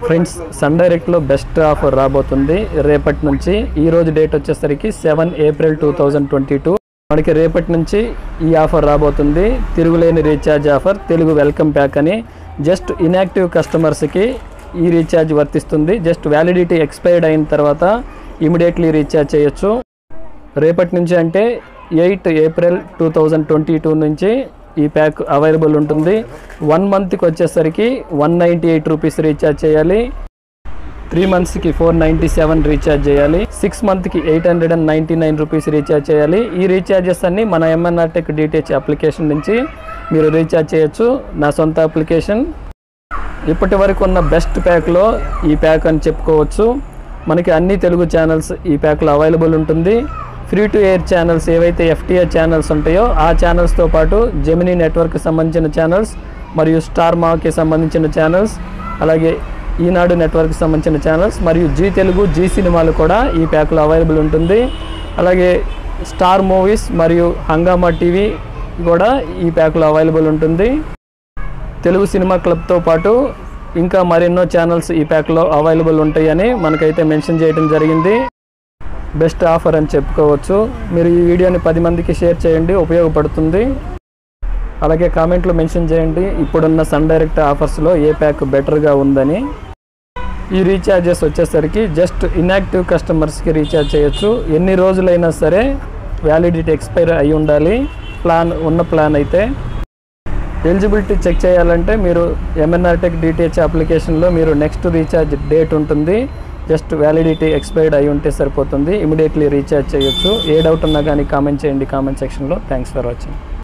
friends Sun డైరెక్ట్లో best offer రాబోతుంది రేపటి నుంచి ఈ రోజు డేట్ వచ్చేసరికి seven April two thousand twenty two మనకి రేపటి నుంచి ఈ ఆఫర్ రాబోతుంది తిరుగులేని recharge offer Telugu welcome pack అని జస్ట్ ఇన్యాక్టివ్ కస్టమర్స్కి ఈ రీఛార్జ్ వర్తిస్తుంది జస్ట్ వ్యాలిడిటీ ఎక్స్పైర్డ్ అయిన తర్వాత ఇమీడియట్లీ రీఛార్జ్ చేయొచ్చు రేపటి నుంచి అంటే eight April two thousand twenty two నుంచి ఈ ప్యాక్ అవైలబుల్ ఉంటుంది వన్ మంత్కి వచ్చేసరికి one ninety eight rupees recharge చేయాలి త్రీ మంత్స్కి ఫోర్ నైంటీ సెవెన్ రీఛార్జ్ చేయాలి సిక్స్ మంత్కి eight hundred and ninety nine rupees recharge చేయాలి ఈ రీఛార్జెస్ అన్ని మన ఎంఎన్ఆర్ టెక్ డిటిహెచ్ అప్లికేషన్ నుంచి మీరు రీఛార్జ్ చేయొచ్చు నా సొంత అప్లికేషన్ ఇప్పటి వరకు ఉన్న బెస్ట్ ప్యాక్లో ఈ ప్యాక్ అని చెప్పుకోవచ్చు మనకి అన్ని తెలుగు ఛానల్స్ ఈ ప్యాక్లో అవైలబుల్ ఉంటుంది ఫ్రీ టు ఎయిర్ ఛానల్స్ ఏవైతే ఎఫ్టీఆర్ ఛానల్స్ ఉంటాయో ఆ ఛానల్స్తో పాటు జెమినీ నెట్వర్క్కి సంబంధించిన ఛానల్స్ మరియు స్టార్ మాకి సంబంధించిన ఛానల్స్ అలాగే ఈనాడు నెట్వర్క్కి సంబంధించిన ఛానల్స్ మరియు జీ తెలుగు జీ సినిమాలు కూడా ఈ ప్యాక్లో అవైలబుల్ ఉంటుంది అలాగే స్టార్ మూవీస్ మరియు హంగామా టీవీ కూడా ఈ ప్యాక్లో అవైలబుల్ ఉంటుంది తెలుగు సినిమా క్లబ్తో పాటు ఇంకా మరెన్నో ఛానల్స్ ఈ ప్యాక్లో అవైలబుల్ ఉంటాయని మనకైతే మెన్షన్ చేయడం జరిగింది బెస్ట్ ఆఫర్ అని చెప్పుకోవచ్చు మీరు ఈ వీడియోని పది మందికి షేర్ చేయండి ఉపయోగపడుతుంది అలాగే కామెంట్లో మెన్షన్ చేయండి ఇప్పుడున్న సన్ డైరెక్ట్ ఆఫర్స్లో ఏ ప్యాక్ బెటర్గా ఉందని ఈ రీఛార్జెస్ వచ్చేసరికి జస్ట్ ఇన్యాక్టివ్ కస్టమర్స్కి రీఛార్జ్ చేయొచ్చు ఎన్ని రోజులైనా సరే వ్యాలిడిటీ ఎక్స్పైర్ అయి ఉండాలి ప్లాన్ ఉన్న ప్లాన్ అయితే ఎలిజిబిలిటీ చెక్ చేయాలంటే మీరు ఎంఎన్ఆర్ టెక్ డిటిహెచ్ అప్లికేషన్లో మీరు నెక్స్ట్ రీఛార్జ్ డేట్ ఉంటుంది జస్ట్ వ్యాలిడిటీ ఎక్స్పైర్డ్ అయి ఉంటే సరిపోతుంది ఇమీడియట్లీ రీఛార్జ్ చేయొచ్చు ఏ డౌట్ ఉన్నా కానీ కామెంట్ చేయండి కామెంట్ సెక్షన్లో థ్యాంక్స్ ఫర్ వాచింగ్